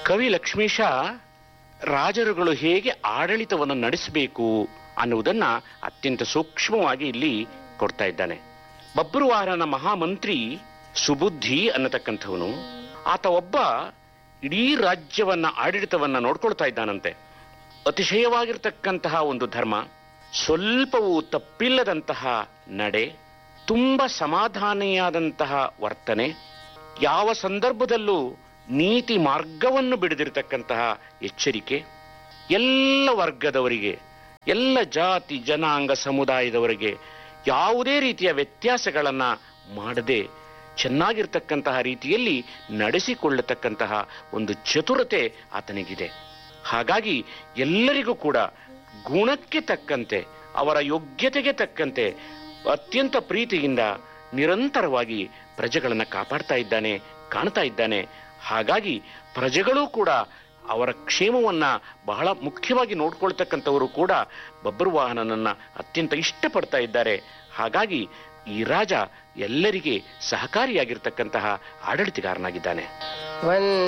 ಕವಿ ಲಕ್ಷ್ಮೀಶ ರಾಜರುಗಳು ಹೇಗೆ ಆಡಳಿತವನ್ನು ನಡೆಸಬೇಕು ಅನ್ನುವುದನ್ನ ಅತ್ಯಂತ ಸೂಕ್ಷ್ಮವಾಗಿ ಇಲ್ಲಿ ಕೊಡ್ತಾ ಇದ್ದಾನೆ ಬಬ್ರುವಾಹನನ ಮಹಾಮಂತ್ರಿ ಸುಬುದ್ಧಿ ಅನ್ನತಕ್ಕಂಥವನು ಆತ ಒಬ್ಬ ಇಡೀ ರಾಜ್ಯವನ್ನ ಆಡಳಿತವನ್ನ ನೋಡ್ಕೊಳ್ತಾ ಇದ್ದಾನಂತೆ ಅತಿಶಯವಾಗಿರ್ತಕ್ಕಂತಹ ಒಂದು ಧರ್ಮ ಸ್ವಲ್ಪವೂ ತಪ್ಪಿಲ್ಲದಂತಹ ನಡೆ ತುಂಬ ಸಮಾಧಾನಿಯಾದಂತಹ ವರ್ತನೆ ಯಾವ ಸಂದರ್ಭದಲ್ಲೂ ನೀತಿ ಮಾರ್ಗವನ್ನು ಬಿಡದಿರತಕ್ಕಂತಹ ಎಚ್ಚರಿಕೆ ಎಲ್ಲ ವರ್ಗದವರಿಗೆ ಎಲ್ಲ ಜಾತಿ ಜನಾಂಗ ಸಮುದಾಯದವರಿಗೆ ಯಾವುದೇ ರೀತಿಯ ವ್ಯತ್ಯಾಸಗಳನ್ನ ಮಾಡದೆ ಚೆನ್ನಾಗಿರ್ತಕ್ಕಂತಹ ರೀತಿಯಲ್ಲಿ ನಡೆಸಿಕೊಳ್ಳತಕ್ಕಂತಹ ಒಂದು ಚತುರತೆ ಆತನಿಗಿದೆ ಹಾಗಾಗಿ ಎಲ್ಲರಿಗೂ ಕೂಡ ಗುಣಕ್ಕೆ ತಕ್ಕಂತೆ ಅವರ ಯೋಗ್ಯತೆಗೆ ತಕ್ಕಂತೆ ಅತ್ಯಂತ ಪ್ರೀತಿಯಿಂದ ನಿರಂತರವಾಗಿ ಪ್ರಜೆಗಳನ್ನು ಕಾಪಾಡ್ತಾ ಇದ್ದಾನೆ ಕಾಣ್ತಾ ಇದ್ದಾನೆ ಹಾಗಾಗಿ ಪ್ರಜೆಗಳೂ ಕೂಡ ಅವರ ಕ್ಷೇಮವನ್ನ ಬಹಳ ಮುಖ್ಯವಾಗಿ ನೋಡ್ಕೊಳ್ತಕ್ಕಂಥವರು ಕೂಡ ಬಬ್ರುವಾಹನನನ್ನ ಅತ್ಯಂತ ಇಷ್ಟಪಡ್ತಾ ಇದ್ದಾರೆ ಹಾಗಾಗಿ ಈ ರಾಜ ಎಲ್ಲರಿಗೆ ಸಹಕಾರಿಯಾಗಿರ್ತಕ್ಕಂತಹ ಆಡಳಿತಗಾರನಾಗಿದ್ದಾನೆ ವಂದೇ